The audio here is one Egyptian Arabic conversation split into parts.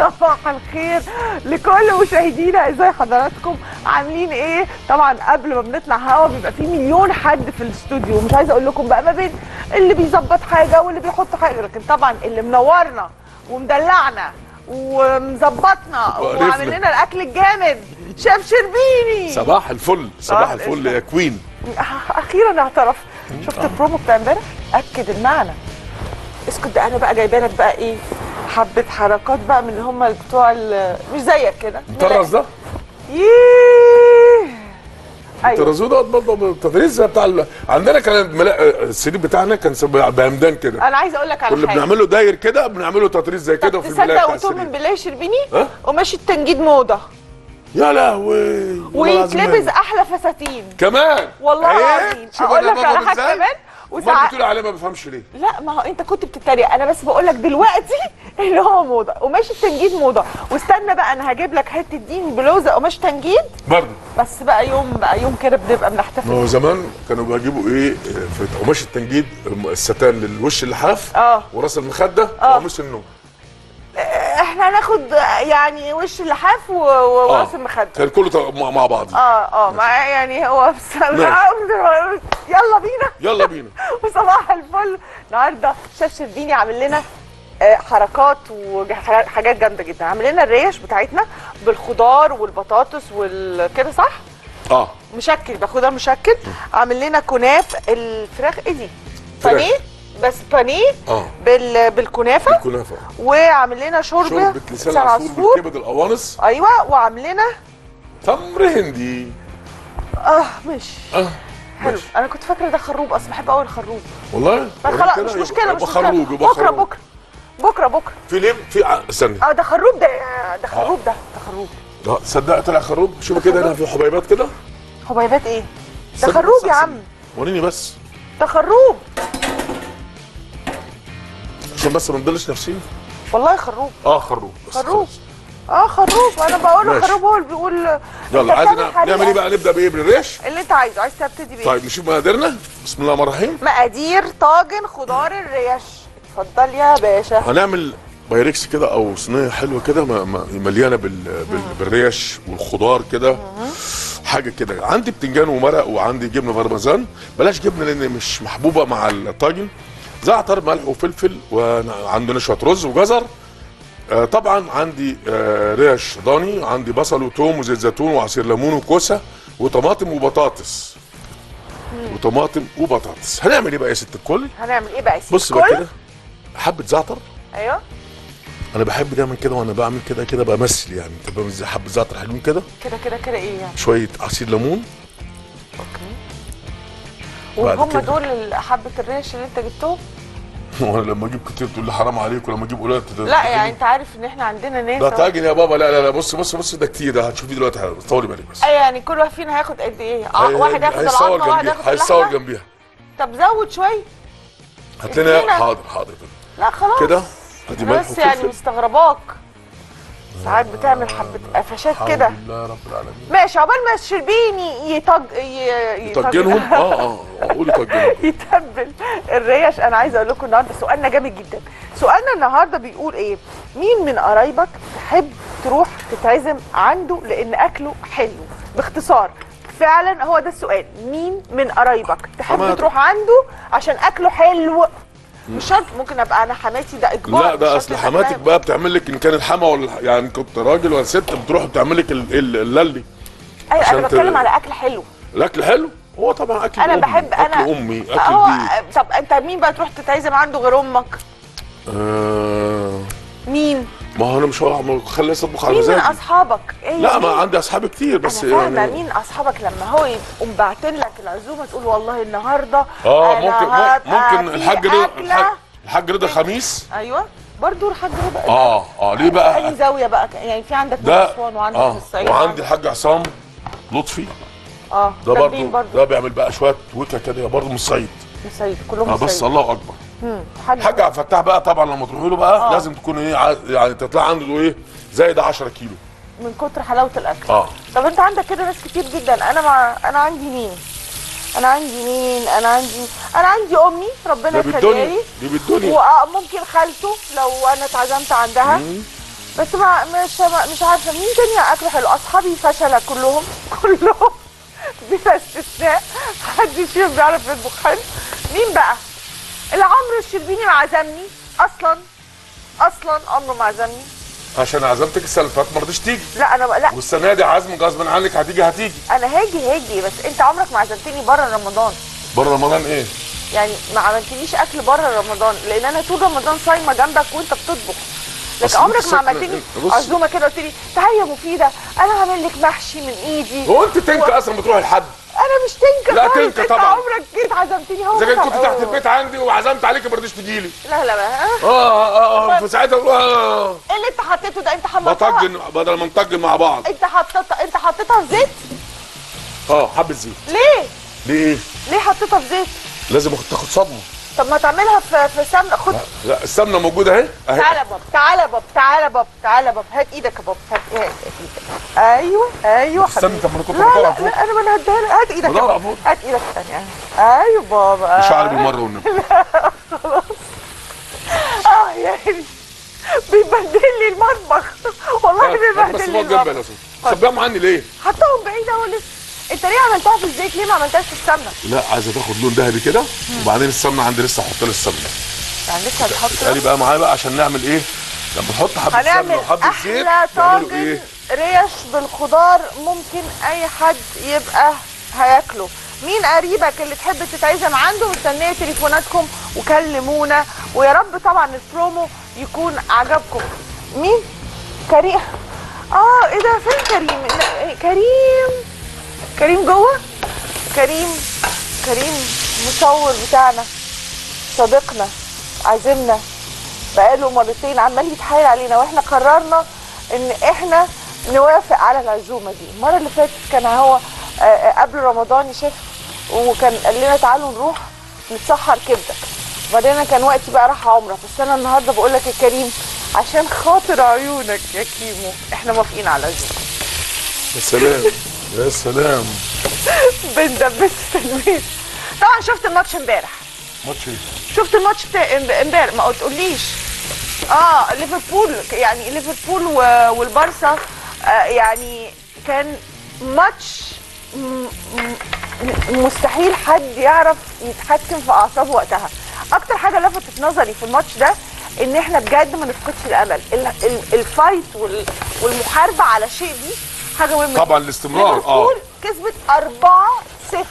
صباح الخير لكل مشاهدينا ازاي حضراتكم عاملين ايه طبعا قبل ما بنطلع هوا بيبقى في مليون حد في الاستوديو ومش عايزه اقول لكم بقى ما بين اللي بيظبط حاجه واللي بيحط حاجه لكن طبعا اللي منورنا ومدلعنا ومظبطنا وقرفنا. وعامل لنا الاكل الجامد شيف شربيني صباح الفل صباح صباح الفل القشطة. يا كوين اخيرا اعترف شفت البرومو بتاع امبارح اكد المعنى اسكت ده انا بقى جايبه لك بقى ايه حبه حركات بقى من اللي هم بتوع ال- مش زيك كده مطرز ده ييه ايوه الترازو ده برضه التدريس زي بتاع ال... عندنا كان ملا... السرير بتاعنا كان سب- بهمدان كده انا عايزه اقول لك على كنا حاجه بنعمله داير كده بنعمله تطريز زي كده طب في الملايه تصدق بتاع وتؤمن السرير بالله يا شربيني ها؟ وماشي التنجيد موضه يا لهوي والله العظيم ويتلبس يعني. احلى فساتين كمان والله إيه؟ العظيم شوف اقول أنا لك على بابا حاجه إزاي؟ كمان امال وساعات بتقول عليه ما بفهمش ليه لا ما هو انت كنت بتتريق انا بس بقول لك دلوقتي اللي هو موضه قماش التنجيد موضه واستنى بقى انا هجيب لك حته دين بلوزه قماش تنجيد برضه بس بقى يوم بقى يوم كده بنبقى ما بنحتفل هو زمان كانوا بيجيبوا ايه في قماش التنجيد الستان للوش اللحاف اه. وراس المخده اه. وقميص النوم احنا هناخد يعني وش اللحاف و- و- وراس المخده كان كله ط- مع مع بعض اه اه مع يعني هو بس يلا بينا يلا بينا وصباح الفل النهارده شيف شربيني عامل لنا آه، حركات وحاجات جامده جدا عامل لنا الريش بتاعتنا بالخضار والبطاطس والكده صح اه مشكل باخدها مشكل عامل لنا كناف الفراخ ايه دي فراخ. بانيه بس بانيه اه بال... بالكنافه كنافه وعامل لنا شوربه شوربه لسان العصفور بالكبد القوانص ايوه وعامل لنا تمر هندي اه ماشي اه حلو ماشي. انا كنت فاكره ده خروب اصلا بحب قوي الخروب والله بس يبقى خلاص كده مش يبقى- مشكله مش يبقى مشكله خروج يبقى بكره خروج. بكره بكره بكره في ليه في ع- استنى اه ده خروب ده ده خروب ده ده خروب اه صدق طلع خروب شوفي كده هنا في حبيبات كده حبيبات ايه ده استنى خروب بس يا أحسن. عم وريني بس ده خروب عشان بس ما نضلش نفسينا والله خروب اه خروب بس خروب خلاص. اه خروب انا بقول له ماشي. خروب هو اللي بيقول يلا أنت عايز بتعمل حريقة. نعمل ايه بقى نبدا بايه بالريش اللي انت عايزه عايز تبتدي بايه طيب نشوف مقاديرنا بسم الله الرحمن الرحيم مقادير طاجن خضار الريش اتفضل يا باشا هنعمل بايركس كده او صينيه حلوه كده م- م- مليانه بال... بال... بالريش والخضار كده حاجه كده عندي بتنجان ومرق وعندي جبنه بارميزان بلاش جبنه لان مش محبوبه مع الطاجن زعتر ملح وفلفل وعندنا شويه رز وجزر آه طبعا عندي آه ريش ضاني عندي بصل وتوم وزيت زيتون وعصير ليمون وكوسه وطماطم وبطاطس وطماطم وبطاطس هنعمل ايه بقى يا ست الكل هنعمل ايه بقى يا سيدي بص بقى كل؟ كده حبه زعتر ايوه انا بحب دايما كده وانا بعمل كده كده بمثل يعني تبقى زي حبه زعتر حلوين كده كده كده كده ايه يعني شويه عصير ليمون اوكي بعد وهم كده. دول حبه الريش اللي انت جبتهم وانا لما اجيب كتير تقول لي حرام عليك ولما اجيب قليل تت- لا يعني انت عارف ان احنا عندنا ناس ده أهو. طاجن يا بابا لا لا لا بص بص بص ده كتير ده هتشوفيه دلوقتي حالا طولي بالك بس اي يعني كل واحد فينا هياخد قد ايه ع- هي- واحد ياخد هيصور العظمه واحد جنبيها ياخد هيصور اللحمه جنبيها طب زود شويه هات لنا ادينا. حاضر حاضر لا خلاص كده ادي أنا ملح بس يعني وفلفل مستغرباك ساعات بتعمل حبه قفشات كده الحمد لله رب العالمين ماشي عقبال ما الشربيني يطج ي- يطج- طجنهم اه اه قولي طجنهم يتبل الريش انا عايزه اقول لكم النهارده سؤالنا جامد جدا سؤالنا النهارده بيقول ايه مين من قرايبك تحب تروح تتعزم عنده لان اكله حلو باختصار فعلا هو ده السؤال مين من قرايبك تحب حماتك. تروح عنده عشان اكله حلو مش شرط ممكن ابقى انا حماتي ده اجبار لا مش ده شرط اصل إن حماتك إحنا- بقى بتعمل لك ان كان الحما ولا الح- يعني كنت راجل ولا ست بتروح بتعمل لك ال- ال- الللي ايوه عشان انا ت- بتكلم على اكل حلو الاكل حلو هو طبعا اكل انا أمي. بحب انا اكل امي اكل هو البيت طب انت مين بقى تروح تتعزم عنده غير امك آه مين ما هو انا مش هروح خليه يطبخ على مين من مزاجي اصحابك ايه لا مين؟ ما عندي اصحاب كتير بس انا فاهمه يعني مين اصحابك لما هو يقوم باعتين لك العزومه تقول والله النهارده اه أنا ممكن هبقى ممكن في الحاج رضا أكلة. الحاج, الحاج رضا خميس ايوه برضه الحاج رضا اه اه ليه اي بقى زاويه بقى يعني في عندك من ده اسوان وعندك اه في الصعيد وعندي الحاج عصام لطفي اه ده جامدين برضه ده بيعمل بقى شويه وكا كده برضه من الصعيد من الصعيد كلهم اه من بس الصعيد الله اكبر مم. حاج الحاج عبد الفتاح بقى طبعا لما تروحوا له بقى آه. لازم تكون ايه ع- يعني تطلع عنده ايه زي ده 10 كيلو من كتر حلاوه الاكل اه طب انت عندك كده ناس كتير جدا انا مع انا عندي مين انا عندي مين انا عندي انا عندي امي ربنا ده يخليها بالدنيا لي دي بالدنيا وممكن خالته لو انا اتعزمت عندها مم. بس ما مش مش عارفه مين تاني اكله حلو اصحابي فشله كلهم كلهم بلا استثناء محدش فيهم بيعرف يطبخ حلو مين بقى اللي عمرو الشربيني ما عزمني اصلا اصلا عمره ما عزمني عشان عزمتك السنه اللي فاتت ما رضيتش تيجي لا انا لا والسنه دي عزم غصب عنك هتيجي هتيجي انا هاجي هاجي بس انت عمرك ما عزمتني بره رمضان بره رمضان ايه؟ يعني ما عملتليش اكل بره رمضان لان انا طول رمضان صايمه جنبك وانت بتطبخ لكن أصل عمرك بص- ما عملتلي بص- عزومه كده قلت لي تعالي يا مفيده انا هعمل لك محشي من ايدي هو انت تنك اصلا بتروح لحد انا مش تنكه لا، خالص. تنكة انت طبعا. عمرك جيت عزمتني هو اذا كنت مثلا- كنت تحت أوه. البيت عندي وعزمت عليك ما رضيتش تجي لي لا لا بقى اه اه اه في ساعتها بقول اه ايه اللي انت حطيته ده انت حمرتها بطجن بدل ما نطجن مع بعض انت حطيتها انت حطيتها في زيت اه حبه زيت ليه ليه ايه؟ ليه حطيتها في زيت لازم تاخد صدمه طب ما تعملها في في سمنه خد لا السمنه موجوده اهي اهي تعالى يا بابا تعالى يا بابا تعالى يا بابا تعالى يا بابا هات ايدك يا بابا هات هات ايدك ايوه ايوه السمنة حبيبي طب ما أنا كنت لا بدور لا على فوق. لا انا ما انا هديها لك هات ايدك يا بدور على بابا فوق. هات ايدك الثانيه ايوه بابا شعري بالمره والنبي اه يعني بيبدل لي المطبخ والله بس بيبدل لي هو جنبي يا المطبخ لسه خبيهم عني ليه؟ حطهم بعيد اهو لسه انت ليه عملتها في الزيت ليه ما عملتهاش في السمنه لا عايزه تاخد لون ذهبي كده وبعدين السمنه عندي لسه احط لها السمنه يعني لسه هتحط اسالي بقى معايا بقى عشان نعمل ايه؟ لما نحط حبه سمنه هنعمل وحبه زيت احلى نعمله طاجن ايه؟ ريش بالخضار ممكن اي حد يبقى هياكله مين قريبك اللي تحب تتعزم عنده مستنيه تليفوناتكم وكلمونا ويا رب طبعا البرومو يكون عجبكم مين كريم اه ايه ده فين كريم لا، إيه، كريم كريم جوه كريم كريم مصور بتاعنا صديقنا عازمنا بقاله مرتين عمال يتحايل علينا واحنا قررنا ان احنا نوافق على العزومه دي المره اللي فاتت كان هو آه، آه، قبل رمضان يا شيخ وكان قال لنا تعالوا نروح نتسحر كبده وبعدين انا كان وقتي بقى راح عمره بس انا النهارده بقول لك يا كريم عشان خاطر عيونك يا كيمو احنا موافقين على العزومه يا سلام يا سلام بندبس تلميذ طبعا شفت الماتش امبارح ماتش ايه؟ شفت الماتش بتاع امب- امبارح ما تقوليش اه ليفربول يعني ليفربول و- والبارسا آه يعني كان ماتش م- م- مستحيل حد يعرف يتحكم في اعصابه وقتها اكتر حاجه لفتت نظري في الماتش ده ان احنا بجد ما نفقدش الامل ال- ال- الفايت وال- والمحاربه على شيء دي حاجه مهمه طبعا جداً. الاستمرار اه ليفربول كسبت 4 0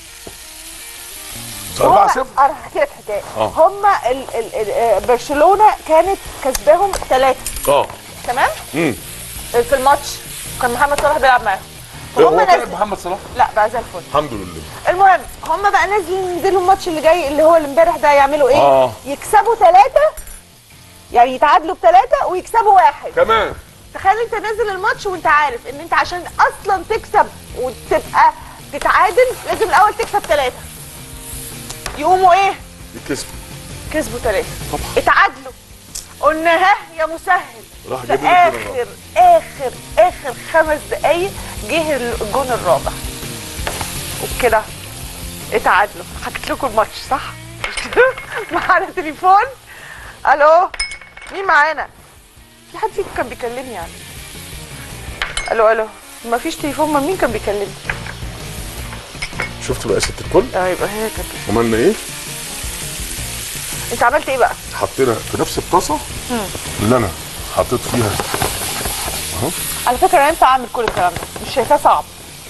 4 0 احكي لك حكايه آه. هم ال ال ال آه، برشلونه كانت كسباهم ثلاثه اه تمام امم في الماتش كان محمد صلاح بيلعب معاهم هو فهم كان نازلين محمد صلاح لا بقى زي الفل الحمد لله المهم هم بقى نازلين ينزلوا الماتش اللي جاي اللي هو اللي امبارح ده يعملوا ايه؟ آه. يكسبوا ثلاثه يعني يتعادلوا بثلاثه ويكسبوا واحد كمان تخيل انت نازل الماتش وانت عارف ان انت عشان اصلا تكسب وتبقى تتعادل لازم الاول تكسب ثلاثه يقوموا ايه؟ يكسب كسبوا ثلاثة طبعا. اتعادلوا قلنا ها يا مسهل راح في جاب لنا الجون اخر اخر اخر خمس دقايق جه الجون الرابع وبكده اتعادلوا حكيت لكم الماتش صح؟ معانا تليفون الو مين معانا؟ في حد فيكم كان بيكلمني يعني الو الو ما فيش تليفون ما مين كان بيكلمني؟ شفت بقى يا ست الكل اه يبقى هي كانت عملنا ايه؟ انت عملت ايه بقى؟ حطينا في نفس الطاسه اللي انا حطيت فيها على فكره انا ينفع اعمل كل الكلام ده مش شايفاه صعب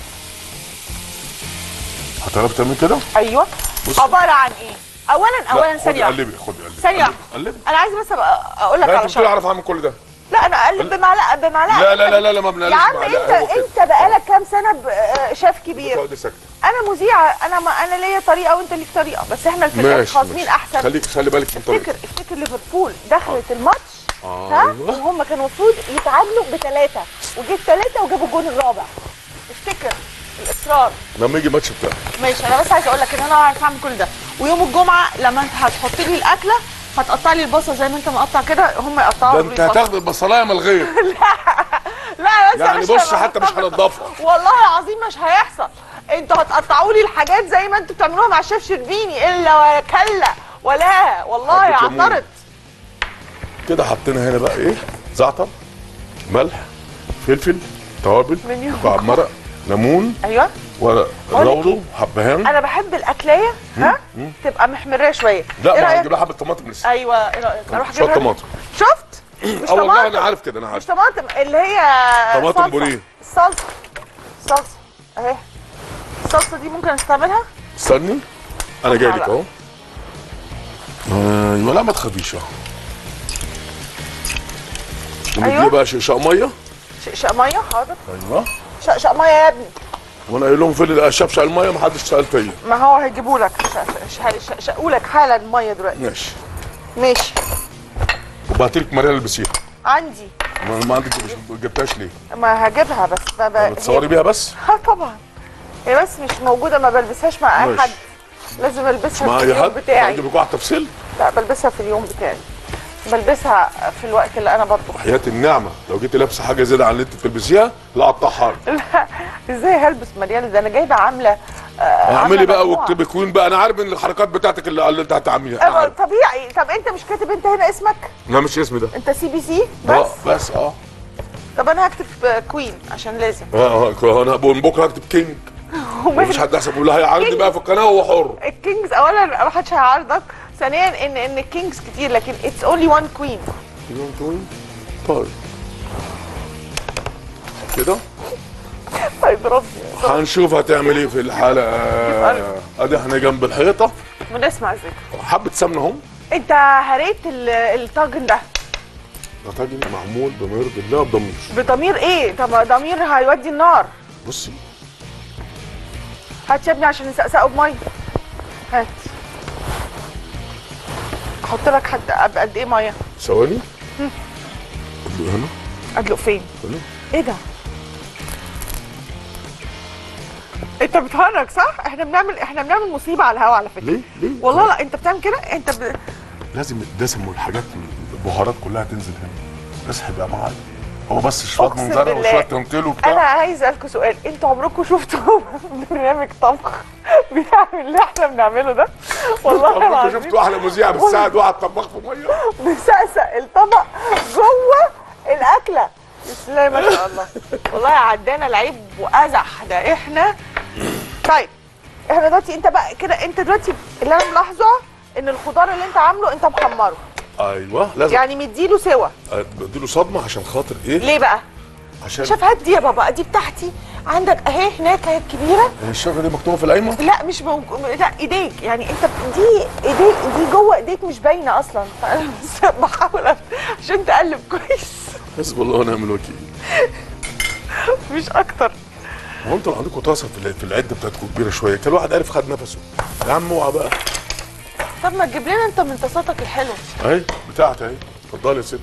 هتعرف تعمل كده؟ ايوه بص. عباره عن ايه اولا لا، اولا خدي ثانيه واحدة. قلبي خدي قلبي ثانيه قلبي- واحدة. قلبي انا عايزه بس أبقى اقول لك لا على انت بتقولي شغله اعرف اعمل كل ده لا انا اقلب بمعلقه بمعلقه لا لا لا لا لا ما يا بنقلش عم معلقة، انت هو كده. انت بقالك كام سنه ب- آه، شاف كبير تقعدي ساكته انا مذيعه انا ما انا ليا طريقه وانت ليك طريقه بس احنا في ماشي الخاصين ماشي. احسن خليك خلي بالك من طريقتك افتكر افتكر ليفربول دخلت الماتش ها ايوه وهم كانوا المفروض يتعادلوا بثلاثه وجه ثلاثه وجابوا الجون الرابع افتكر الاصرار لما يجي الماتش بتاعك ماشي انا بس عايزه اقول لك ان انا عارفه اعمل كل ده ويوم الجمعه لما انت هتحط لي الاكله هتقطع لي البصل زي ما انت مقطع كده هم يقطعوا ده لي انت البصل. هتاخد البصلايه من الغير لا بس يعني مش بص هيبقى حتى مش مطبخ. هنضفها. والله العظيم مش هيحصل انتوا هتقطعوا لي الحاجات زي ما انتوا بتعملوها مع الشيف شربيني الا ولا كلا ولا والله حبة ليمون. اعترض كده حطينا هنا بقى ايه زعتر ملح فلفل توابل من يوم. مكعب مرق ليمون ايوه ورق بقول لك لورو حبهان انا بحب الاكلايه ها تبقى محمريه شويه لا ايه ما رايك هجيب لها حبه طماطم لسه ايوه ايه رايك اروح شويه اجيبها طماطم شفت مش اه والله انا طماطم عارف كده انا مش عارف طماطم اللي هي طماطم صلصة. بوريه. الصلصه الصلصه اهي الصلصه دي ممكن استعملها استني انا جاي لك لا. اهو ايوه لا ما تخافيش اهو أيوة. أيوة. بقى شقشاق ميه شقشق ميه حاضر ايوه شقشق ميه يا ابني وانا قايل لهم فين شفشق الميه ما حدش سال فيا ما هو هيجيبوا لك شقشقوا لك حالا الميه دلوقتي ماشي ماشي وبعت لك مريم البسيها عندي ما ما عندك مش جبتهاش ليه؟ ما هجيبها بس ما ب... بتصوري بيها بس؟ ها طبعا هي بس مش موجوده ما بلبسهاش مع اي ماشي. حد لازم البسها مع في اي اليوم حد؟ بتاعي اجيب لك واحد تفصيل لا بلبسها في اليوم بتاعي بلبسها في الوقت اللي انا بطبخ حياه النعمه لو جيتي لابسه حاجه زياده عن اللي انت بتلبسيها لا اقطعها لا ازاي هلبس مليان ده انا جايبه عامله آه، عاملة اعملي بقى مجموعة. واكتبي كوين بقى انا عارف ان الحركات بتاعتك اللي, اللي انت هتعمليها أنا آه، عارف. طبيعي طب انت مش كاتب انت هنا اسمك لا مش اسمي ده انت سي بي سي اه بس بس اه طب انا هكتب آه، كوين عشان لازم اه اه انا من بكره هكتب كينج مفيش حد احسن يقول لها هيعرضني بقى في القناه وهو حر الكينجز اولا ما حدش هيعارضك ثانيا ان ان الكينجز كتير لكن اتس اونلي وان كوين كوين طيب كده هيضربني هنشوف هتعمل ايه في الحلقه ادي احنا جنب الحيطه ونسمع ذكر حبه سمنه اهم انت هريت ال- الطاجن ده ده طاجن معمول بمرض الله بضمير بضمير ايه طب ضمير هيودي النار بصي هات يا ابني عشان نسقسقه بميه هات احط لك حد قد قد ايه ميه ثواني ادلق هنا ادلق فين هنا ايه ده انت بتهرج صح احنا بنعمل احنا بنعمل مصيبه على الهوا على فكره ليه ليه والله لا انت بتعمل كده انت ب... لازم الدسم والحاجات البهارات كلها تنزل هنا بس هيبقى معاك هو بس شويه أقسم منظره بالله. وشويه تنطيل انا وبتاع عايز اسالكوا سؤال انتوا عمركم شفتوا برنامج طبخ بيعمل اللي احنا بنعمله ده والله عمركم العظيم شفتوا احلى مذيعه بتساعد واحد طباخ في ميه بنسقسق الطبق جوه الاكله بسم الله ما شاء الله والله عدانا العيب وازح ده احنا طيب احنا دلوقتي انت بقى كده انت دلوقتي اللي انا ملاحظه ان الخضار اللي انت عامله انت محمره ايوه لازم يعني مديله سوا بديله صدمه عشان خاطر ايه ليه بقى عشان شوف هات دي يا بابا دي بتاعتي عندك اهي هناك اهي الكبيره الشغله دي مكتوبه في القايمه لا مش موجود لا ايديك يعني انت دي ايديك دي جوه ايديك مش باينه اصلا فانا بس بحاول عشان تقلب كويس حسب الله ونعم الوكيل مش اكتر هو انتوا لو عندكم طاسه في ال- في العده بتاعتكم كبيره شويه كان الواحد عارف خد نفسه يا عم اوعى بقى طب ما تجيب لنا انت من طاساتك الحلوه اهي بتاعتي اهي اتفضلي يا ست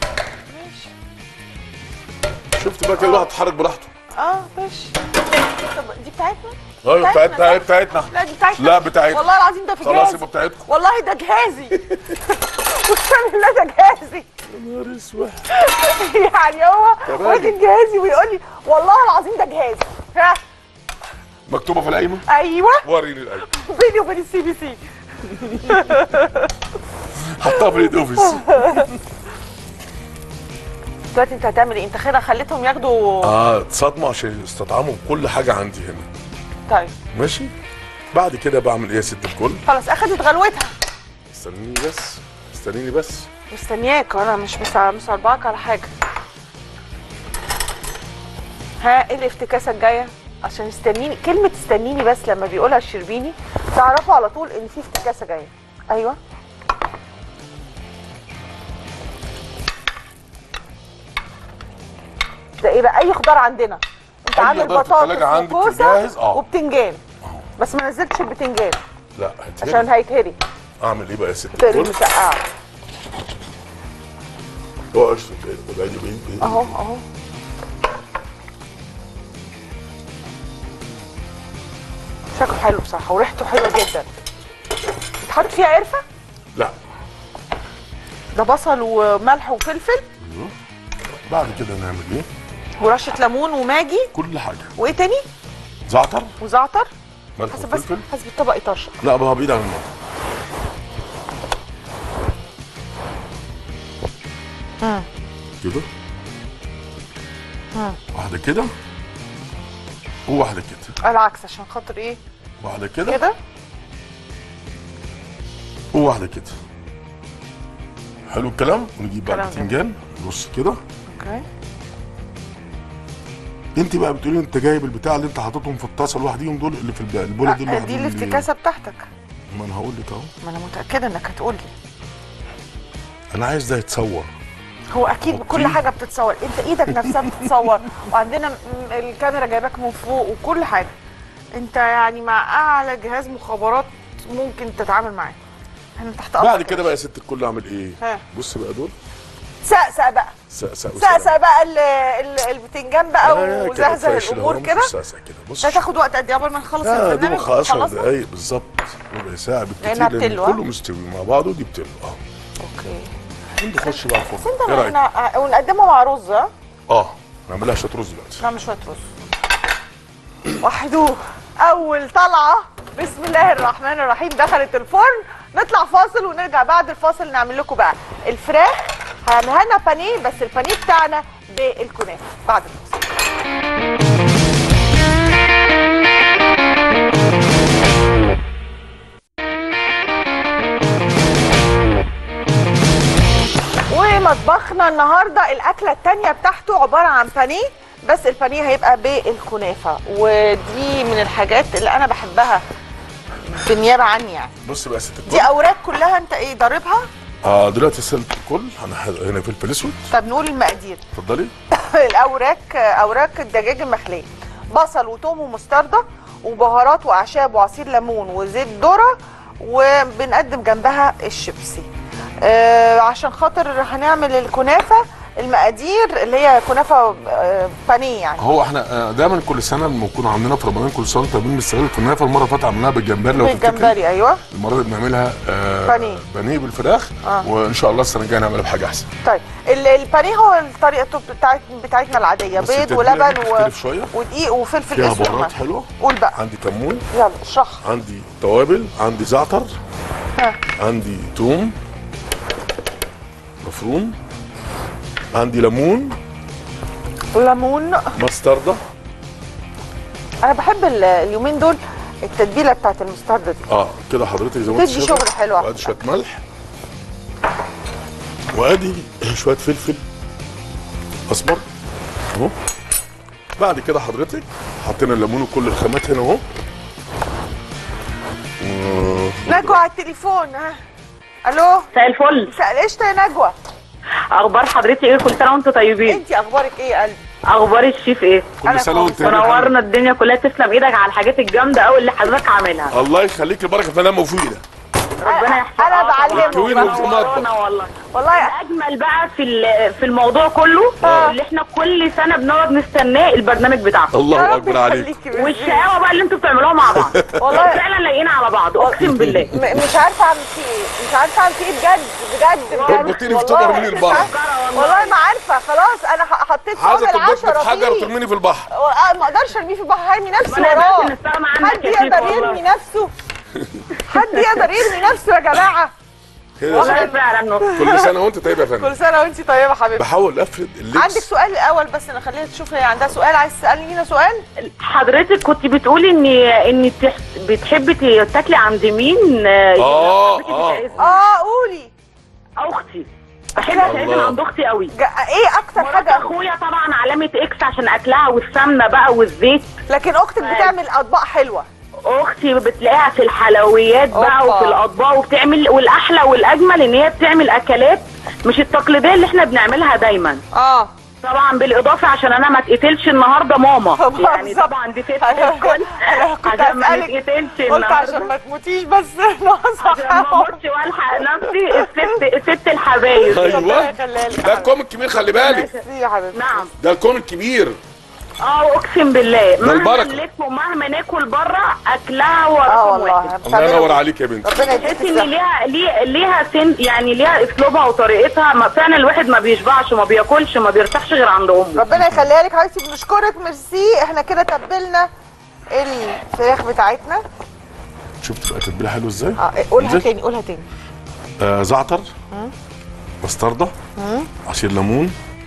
شفت بقى كده الواحد اتحرك براحته اه ماشي طب دي بتاعتنا ايوه بتاعتنا بتاعتنا اهي بتاعتنا لا دي بتاعتنا لا بتاعتنا والله العظيم ده في خلاص جهازي يبقى بتاعتكم والله ده جهازي اقسم بالله ده جهازي يا نهار اسود يعني هو راجل. واخد جهازي ويقول لي والله العظيم ده جهازي ها مكتوبه في القايمه ايوه وريني القايمه بيني وبين السي بي سي حطها في الايد اوفيس دلوقتي انت هتعمل ايه؟ انت كده خليتهم ياخدوا اه صدمه عشان يستطعموا كل حاجه عندي هنا طيب ماشي بعد كده بعمل ايه يا ست الكل خلاص اخدت غلوتها استنيني بس استنيني بس مستنياك وانا مش مسا- مصربعك على حاجه ها ايه الافتكاسه الجايه عشان استنيني كلمه استنيني بس لما بيقولها الشربيني تعرفوا على طول ان في افتكاسه جايه ايوه ده ايه بقى اي خضار عندنا انت أي عامل خضار في بطاطس التلاجة عندك وكوسه جاهز؟ آه. وبتنجان بس ما نزلتش البتنجان لا عشان هتهري هيتهري اعمل ايه بقى يا ست تقري الكل مسقعه هو اشرب ايه بعيد بعيد اهو اهو شكله حلو بصراحه وريحته حلوه جدا بتحط فيها قرفه لا ده بصل وملح وفلفل بعد كده نعمل ايه ورشه ليمون وماجي كل حاجه وايه تاني زعتر وزعتر ملح حسب بس وفلفل حسب الطبق يطرشق لا بقى بعيد عن النار كده واحده كده وواحده كده العكس عشان خاطر ايه واحده كده كده وواحده كده حلو الكلام ونجيب بقى كلام جميل. البتنجان نص كده اوكي انت بقى بتقولي انت جايب البتاع اللي انت حاططهم في الطاسه لوحديهم دول اللي في الب- البوله دي آه، دي لوحدهم اللي- الافتكاسه بتاعتك ما انا هقول لك اهو ما انا متاكده انك هتقول لي انا عايز ده يتصور هو اكيد أوكي. كل حاجه بتتصور انت ايدك نفسها بتتصور وعندنا م- الكاميرا جايباك من فوق وكل حاجه انت يعني مع اعلى جهاز مخابرات ممكن تتعامل معاه احنا تحت امرك بعد كده بقى يا ست الكل اعمل ايه ها. بص بقى دول سقسق بقى سقسق سقسق بقى ال- ال- البتنجان بقى وزهزه الامور كده سقسق كده بص ده تاخد وقت قد ايه قبل ما نخلص لا دي البرنامج بقى 10 خلصنا؟ دقايق بالظبط ربع ساعه لأنها بالكتير لان بتلو، ها؟ كله مستوي مع بعضه دي بتلو اه اوكي نخش بقى بس الفرن انت ايه رايك؟ احنا ونقدمه مع رز ها اه نعملها شويه رز دلوقتي نعمل شويه رز وحدوه اول طلعه بسم الله الرحمن الرحيم دخلت الفرن نطلع فاصل ونرجع بعد الفاصل نعمل لكم بقى الفراخ هنعملها لنا بانيه بس البانيه بتاعنا بالكنافه بعد الفاصل ومطبخنا النهارده الاكله التانية بتاعته عباره عن بانيه بس البانيه هيبقى بالكنافه ودي من الحاجات اللي انا بحبها بالنيابه عني يعني بص بقى يا ست دي الكل اوراق كلها انت ايه ضاربها اه دلوقتي سلت الكل انا هنا فلفل اسود طب نقول المقادير اتفضلي الاوراق اوراق الدجاج المخليه بصل وتوم ومستردة وبهارات واعشاب وعصير ليمون وزيت ذره وبنقدم جنبها الشيبسي آه عشان خاطر هنعمل الكنافه المقادير اللي هي كنافه آه بانيه يعني هو احنا آه، دايما كل سنه لما نكون عندنا في رمضان كل سنه طيبين بنستغل الكنافه المره اللي فاتت عملناها بالجمبري لو تفتكري بالجمبري ايوه المره دي بنعملها آه بانيه. بانيه بالفراخ آه. وان شاء الله السنه الجايه نعملها بحاجه احسن طيب ال- البانيه هو الطريقه بتاعت بتاعتنا العاديه بس بيض التتبيلة ولبن دي و... بتختلف شوية. ودقيق وفلفل فيها اسود بهارات وملح. حلوه قول بقى عندي كمون يلا اشرح عندي توابل عندي زعتر ها. عندي توم مفروم عندي ليمون ليمون مستردة انا بحب ال- اليومين دول التتبيله بتاعت المستردة دي اه كده حضرتك زي ما بتدي انت شايفة. شغل حلو على وادي شويه ملح وادي شويه فلفل اسمر اهو بعد كده حضرتك حطينا الليمون وكل الخامات هنا اهو و- نجوى على التليفون ها الو مساء الفل مساء قشطه يا نجوى اخبار حضرتك ايه كل سنه وانتم طيبين انت اخبارك ايه يا قلبي اخبار الشيف ايه أنا كل سنه وانت كويسة. منورنا الدنيا كلها تسلم ايدك على الحاجات الجامده قوي اللي حضرتك عاملها الله يخليك البركه فنان مفيده ربنا يحفظك أنا بعلمه. كوين وفي المطبخ. منورانا والله والله الاجمل بقى في ال- في الموضوع كله آه. اللي احنا كل سنه بنقعد نستناه البرنامج بتاعكم يا الله رب اكبر عليك يخليكي بالزين. والشقاوه بقى اللي انتوا بتعملوها مع بعض والله. فعلا لاقيين على بعض اقسم بالله م- مش عارفه اعمل فيه ايه مش عارفه اعمل فيه ايه بجد بجد بجد ربطيني في والله. طبق من البحر. مش عارفة. والله ما عارفه خلاص انا ح- حطيت عايزه صوابع تربطني العشره في حجر فيه وترميني في البحر آه، ما اقدرش ارميه في البحر هرمي نفسي ما نقدرش وراه نستغنى عنك حد يا شيخ يقدر والله. يرمي نفسه حد يقدر يرمي نفسه يا جماعه كده والله فعلا كل سنه وانت طيب يا فندم كل سنه وانت طيبه حبيبتي بحاول افرد اللبس عندك سؤال الاول بس انا خلينا تشوف هي عندها سؤال عايز تسالني هنا سؤال حضرتك كنت بتقولي ان ان بتح- بتحبي تاكلي عند مين آه، صاحبتي آه. بتعزني. اه قولي اختي بحب الله. اتعزم عند اختي قوي جا- ايه اكتر مرات حاجه اخويا طبعا علامه اكس عشان اكلها والسمنه بقى والزيت لكن اختك بتعمل اطباق حلوه اختي بتلاقيها في الحلويات بقى أوبا. وفي الاطباق وبتعمل والاحلى والاجمل ان هي بتعمل اكلات مش التقليديه اللي احنا بنعملها دايما اه طبعا بالاضافه عشان انا ما اتقتلش النهارده ماما يعني بالظبط. طبعا دي ست أنا الكل أنا كنت عشان ما أسألك، نتقتلش قلت عشان النهارده ما تموتيش بس ناقصه عشان ما اموتش والحق نفسي الست ست الحبايب ايوه ربنا يخليها لك. ده الكوم الكبير خلي بالك ميرسي يا حبيبتي نعم ده الكوم الكبير اه اقسم بالله مهما البركة. نلف ومهما ناكل بره اكلها اه ورقم والله واحد الله ينور عليك يا بنتي ربنا يديك تحس ان الصحه ليها ليه- ليها سن يعني ليها اسلوبها وطريقتها ما فعلا الواحد ما بيشبعش ما بياكلش ما بيرتاحش غير عند امه ربنا يخليها لك حبيبتي بنشكرك ميرسي احنا كده تبلنا الفراخ بتاعتنا شفت بقى تتبيله حلوه ازاي اه قولها انزل. تاني قولها تاني آه زعتر مستردة عصير ليمون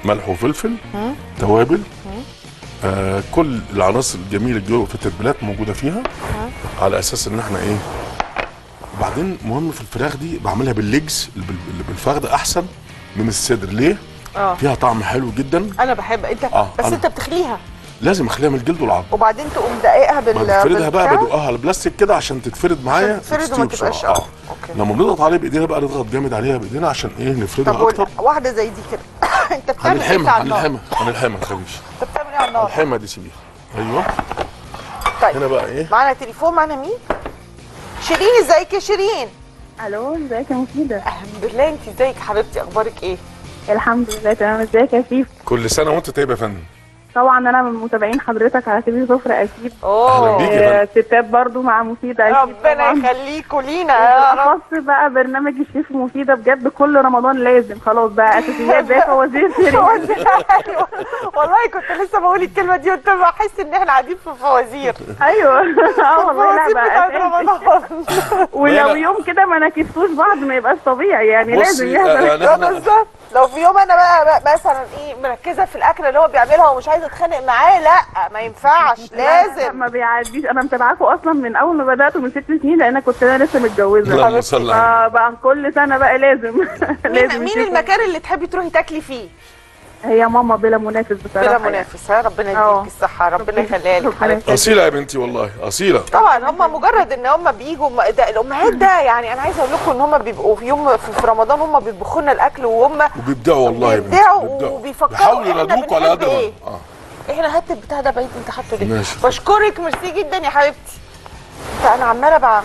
ملح وفلفل توابل آه كل العناصر الجميله الجوه في التتبيلات موجوده فيها على اساس ان احنا ايه وبعدين مهم في الفراخ دي بعملها بالليجز اللي بال- اللي بالفخذ احسن من الصدر ليه اه فيها طعم حلو جدا انا بحب انت آه، بس أنا. انت بتخليها لازم اخليها من الجلد والعظم وبعدين تقوم دقيقها بال بفردها بقى بالبتاع. بدقها على البلاستيك كده عشان تتفرد معايا عشان تتفرد وما وتستوي تبقاش- بسرعة. آه، أوكي. لما بنضغط عليه بايدينا بقى نضغط جامد عليها بايدينا عشان ايه طب نفردها قول اكتر واحده زي دي كده انت بتعمل ايه هنلحمها على النار هنلحمها هنلحمها ما تخافيش انت بتعمل ايه على النار الحمها دي سيبيها ايوه طيب هنا بقى ايه معانا تليفون معانا مين شيرين ازيك يا شيرين الو ازيك يا مفيدة الحمد لله انت ازيك حبيبتي اخبارك ايه الحمد لله تمام ازيك يا سيف كل سنه وانت طيب يا فندم طبعا انا من متابعين حضرتك على تلفزيون سفرة اكيد أهلا بيك. اوه يا آه، ستات برضو مع مفيدة اكيد ربنا طبعاً. يخليكوا لينا يا رب بالاخص بقى برنامج الشيف مفيدة بجد كل رمضان لازم خلاص بقى اساسيات زي فوازير سيري أيوة. والله كنت لسه بقول الكلمه دي قلت بحس ان احنا قاعدين في فوازير ايوه اه والله لا فوازير بقى بتاعت أساسي. رمضان ولو لا. يوم كده ما نكستوش بعض ما يبقاش طبيعي يعني لازم بصي يحصل آه، لا احنا بالظبط لو في يوم انا بقى, بقى مثلا ايه مركزه في الاكل اللي هو بيعملها ومش عايزه اتخانق معاه لا ما ينفعش لا، لا، لازم ما بيعديش انا متابعاكوا اصلا من اول ما بداتوا من ست سنين لان كنت انا لسه متجوزه اللهم صل على آه بقى كل سنه بقى لازم مين, لازم مين يشوفوا. المكان اللي تحبي تروحي تاكلي فيه هي ماما بلا منافس بصراحه بلا يعني. منافس ها ربنا اه. يديك الصحه ربنا يخليها لك ربنا حبيبتي يخليك. اصيله يا بنتي والله اصيله طبعا هم مجرد ان هم بيجوا م- ده الامهات ده يعني انا عايزه اقول لكم ان هم بيبقوا في يوم في في رمضان هم بيطبخوا لنا الاكل وهم وبيبدعوا والله يا بنتي بيبدعوا بيبدعوا. وبيفكروا بيحاولوا إحنا ينادوك على بنحب قد ما إيه. اه احنا هات البتاع ده بعيد انت حاطه ليه ماشي. بشكرك ميرسي جدا يا حبيبتي انت انا عماله بعمل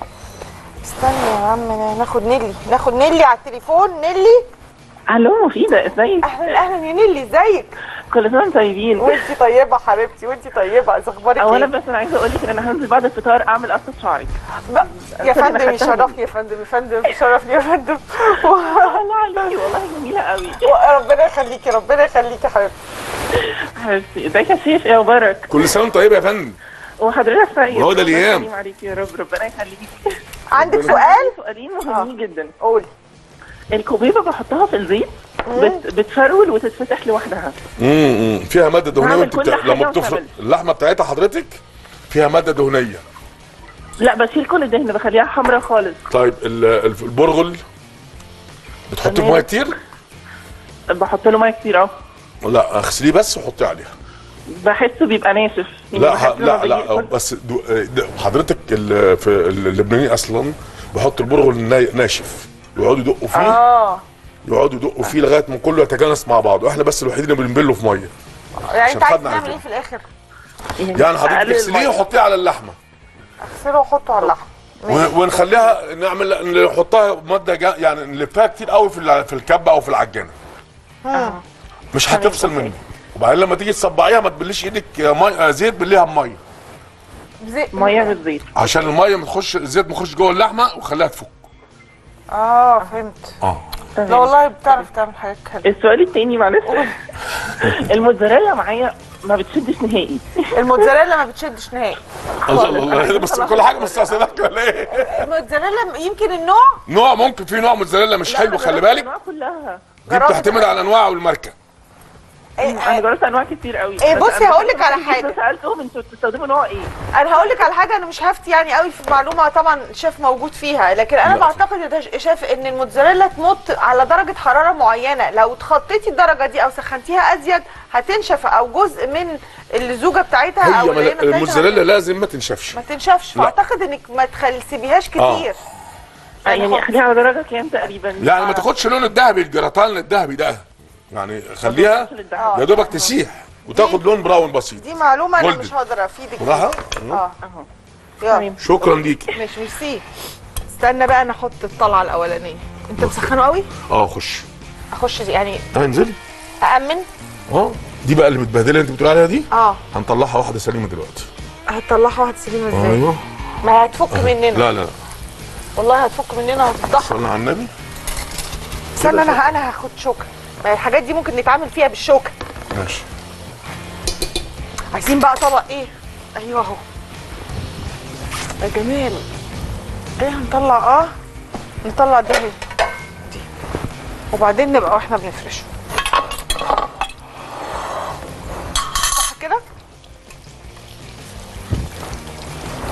استني يا عم ناخد نيلي ناخد نيلي على التليفون نيلي الو مفيده ازيك اهلا اهلا يا نيلي ازيك كل سنه وانتم طيبين وانتي طيبه حبيبتي وانتي طيبه إذا اخبارك اولا ايه بس انا عايزه اقول لك ان انا هنزل بعد الفطار اعمل قصه شعري بقى- يا كل ما فندم خدتها يشرفني يا فندم يا فندم يشرفني يا فندم والله عليكي والله جميله قوي ربنا يخليكي ربنا يخليكي يا حبيبتي حبيبتي ازيك يا سيف يا مبارك كل سنه وانت طيب يا فندم وحضرتك طيب وهو ده ربنا الأيام. يسلم عليك يا رب ربنا يخليكي عندك سؤال عندي سؤالين مهمين جدا قولي الكوبيبه بحطها في الزيت بت... بتفرول وتتفتح لوحدها امم فيها ماده دهنيه بعمل وانت كل بتا... حاجة لما بتفرق وكمل. اللحمه بتاعتها حضرتك فيها ماده دهنيه لا بشيل كل الدهن بخليها حمراء خالص طيب ال- ال- البرغل بتحطي تمام. ميه كتير بحط له ميه كتير اه لا اغسليه بس وحطيه عليها بحسه بيبقى ناشف يعني لا بحس ه- لا لما لا بيجي- بس دو د- حضرتك ال- في اللبنانيين اصلا بيحطوا البرغل نا- ناشف يقعدوا يدقوا فيه اه يقعدوا يدقوا فيه لغايه ما كله يتجانس مع بعض واحنا بس الوحيدين اللي بنبله في ميه يعني انت عايز خدنا على تعمل كده. ايه في الاخر يعني حضرتك أقلل تغسليه المية. وحطيه على اللحمه اغسله وحطه على اللحم ماشي. و- ونخليها نعمل نحطها ماده جا يعني نلفها كتير قوي في الع- في الكبه او في العجانه مش هتفصل منه وبعدين لما تيجي تصبعيها ما تبليش ايدك مي... زيت بليها بميه زي... ميه بالزيت عشان الميه ما تخش الزيت ما يخش جوه اللحمه وخليها تفك اه فهمت اه لا والله بتعرف تعمل حاجات حلوه السؤال التاني معلش الموتزاريلا معايا ما بتشدش نهائي الموتزاريلا ما بتشدش نهائي الله الله الله بس كل حاجه مستحسنات ولا ايه؟ الموتزاريلا يمكن النوع نوع ممكن في نوع موتزاريلا مش حلو خلي بالك الانواع كلها دي بتعتمد على الانواع والماركه انا جربت انواع كتير قوي إيه، بس بصي أنا هقول لك على جيت حاجة. سالتهم انتوا بتستخدموا نوع ايه انا هقول لك على حاجه انا مش هفتي يعني قوي في معلومه طبعا الشيف موجود فيها لكن انا لا. بعتقد يا شيف ان الموتزاريلا تمط على درجه حراره معينه لو اتخطيتي الدرجه دي او سخنتيها ازيد هتنشف او جزء من اللزوجه بتاعتها او هي اللينة مل- بتاعتها الموتزاريلا لازم ما تنشفش ما تنشفش لا. فاعتقد انك ما تخلسبيهاش كتير آه، يعني اخليها على درجه كام تقريبا يعني ما تاخدش لون الذهبي الجراتان الذهبي ده يعني خليها للدهب. يا دوبك تسيح وتاخد لون براون بسيط دي معلومه انا Golden. مش هقدر افيدك براحه فيها. اه اهو يلا تمام. شكرا ليكي مش ميرسي استنى بقى انا احط الطلعه الاولانيه انت مسخنه قوي اه خش اخش يعني تعالي انزلي اامن اه دي بقى اللي متبهدله انت بتقول عليها دي اه هنطلعها واحده سليمه دلوقتي هتطلعها وهتسيبيها ازاي ايوه ما هي هتفك مننا لا لا لا والله هتفك مننا وهتضحك صلي على النبي استنى انا انا هاخد شوكه ما هي الحاجات دي ممكن نتعامل فيها بالشوكه ماشي عايزين بقى طبق ايه ايوه اهو يا جمال ايه هنطلع اه نطلع ده اهي. دي وبعدين نبقى واحنا بنفرشه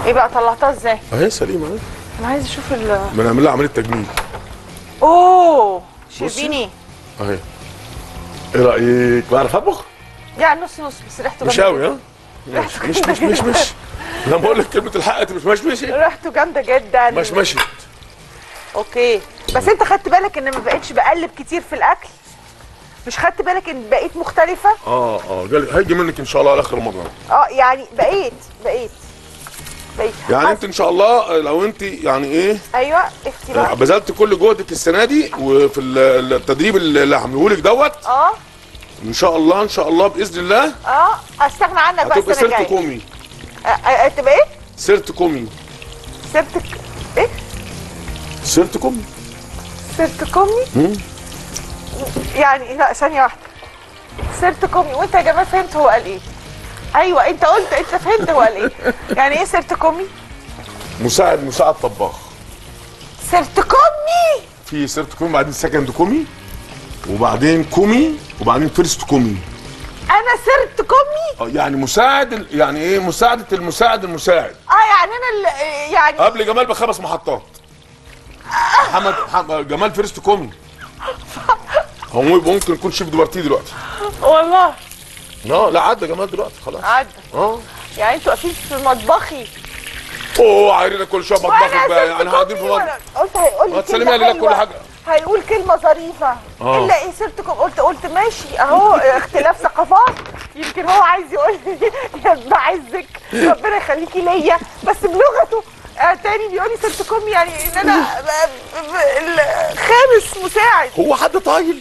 ايه بقى طلعتها ازاي اهي سليمه اهي انا عايز اشوف ال بنعمل لها عمليه تجميل اوه شربيني اهي ايه رايك بعرف اطبخ يعني نص نص بس ريحته مش جامده قوي ها مش مش مش مش مش لما بقول لك كلمه الحق انت مش مش مش جداً. ريحته جامده جدا مش مش اوكي بس انت خدت بالك ان ما بقتش بقلب كتير في الاكل مش خدت بالك ان بقيت مختلفه اه اه جالي هيجي منك ان شاء الله على اخر رمضان اه يعني بقيت بقيت بقيت يعني انت ان شاء الله لو انت يعني ايه ايوه افتي بقى بذلت كل جهدك السنه دي وفي ال- التدريب اللي عامله لك دوت اه ان شاء الله ان شاء الله باذن الله اه استغنى عنك بقى هتبقى السنه سيرت الجايه كومي آه، آه، تبقى ايه؟ سيرت كومي سيرتك ايه؟ سيرت كومي سيرت كومي؟ مم. يعني لا ثانيه واحده سيرت كومي وانت يا جماعه فهمت هو قال ايه؟ ايوه انت قلت انت فهمت هو قال ايه؟ يعني ايه سيرت كومي؟ مساعد مساعد طباخ سيرت كومي في سيرت كومي بعدين سكند كومي وبعدين كومي وبعدين فيرست كومي انا سيرت كومي؟ اه يعني مساعد يعني ايه مساعدة المساعد المساعد اه يعني انا اللي يعني قبل جمال بخمس محطات محمد محمد- جمال فيرست كومي هو ممكن يكون شيف دوارتي دلوقتي والله اه لا عدى جمال دلوقتي خلاص عدى اه يعني انتوا واقفين في مطبخي اوه عايرين كل شويه مطبخك بقى يعني سيرت قاعدين في كومي مطبخ وأنا قلت هيقول ما لي تسلمي كلمة لي لك كل حلوة. حاجة. هيقول كلمه ظريفه آه. الا ايه سيرتكم قلت قلت ماشي اهو اختلاف ثقافات يمكن هو عايز يقول لي يا ابن عزك ربنا يخليكي ليا بس بلغته آه تاني بيقول لي سيرتكم يعني ان انا ب- ب- الخامس مساعد هو حد طايل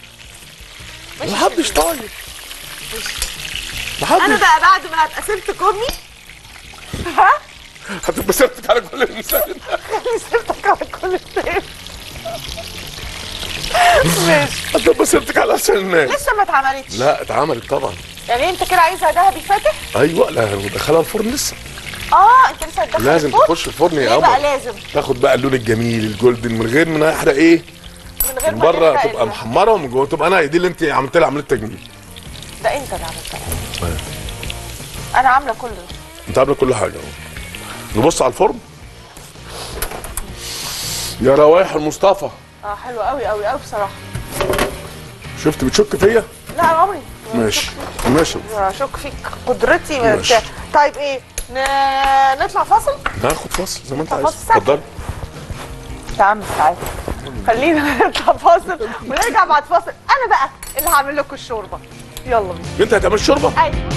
محدش طايل انا محدش بقى بعد ما هبقى سيرت كومي ها هتبقى سيرتك على كل انسان خلي سيرتك على كل الناس ماشي هتبقى سيرتك على احسن الناس لسه ما اتعملتش لا اتعملت طبعا يعني انت كده عايزها ذهبي فاتح ايوه لا دخلها الفرن لسه اه انت لسه هتدخل لازم الفرن؟ تخش الفرن يا ليه بقى قمر لازم تاخد بقى اللون الجميل الجولدن من غير ما يحرق ايه من غير من ما بره يحرق تبقى ال- محمره ومن جوه تبقى انا دي اللي انت عملت لها عمليه تجميل ده انت اللي عملتها انا عامله كله انت عامله كل حاجه اهو نبص على الفرن يا روايح المصطفى اه حلو قوي قوي قوي بصراحه شفت بتشك فيا لا انا عمري ما ماشي ماشي اشك فيك قدرتي ماشي. بتاع. طيب ايه ن- نطلع فاصل ناخد فاصل زي ما انت طب عايز فاصل ساعة. اتفضل يا عم تعالى خلينا نطلع فاصل ونرجع بعد فاصل انا بقى اللي هعمل لكم الشوربه يلا بينا انت هتعمل شوربه ايوه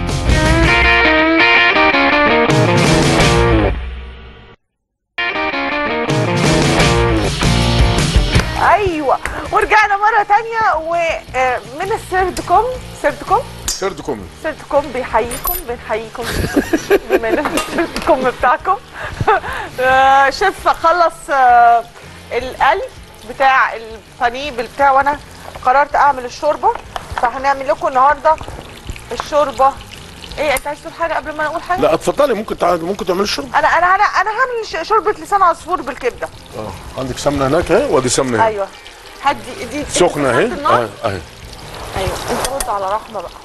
ايوه ورجعنا مره تانية ومن السردكم سردكم سرد كومي سردكم بيحييكم بنحييكم بما ان السردكم بتاعكم آه، شيف خلص آه، القلي بتاع البانيه بتاع وانا قررت اعمل الشوربه فهنعمل لكم النهارده الشوربه ايه انت عايز تقول حاجه قبل ما انا اقول حاجه لا اتفضلي ممكن تعالي ممكن تعملي الشوربه انا انا انا انا هعمل ش- شوربه لسان عصفور بالكبده اه عندك سمنه هناك اهي وادي سمنه اهي ايوه هدي دي سخنه اهي انت سخنت النار؟ اهي اهي ايوه انت رد على رحمه بقى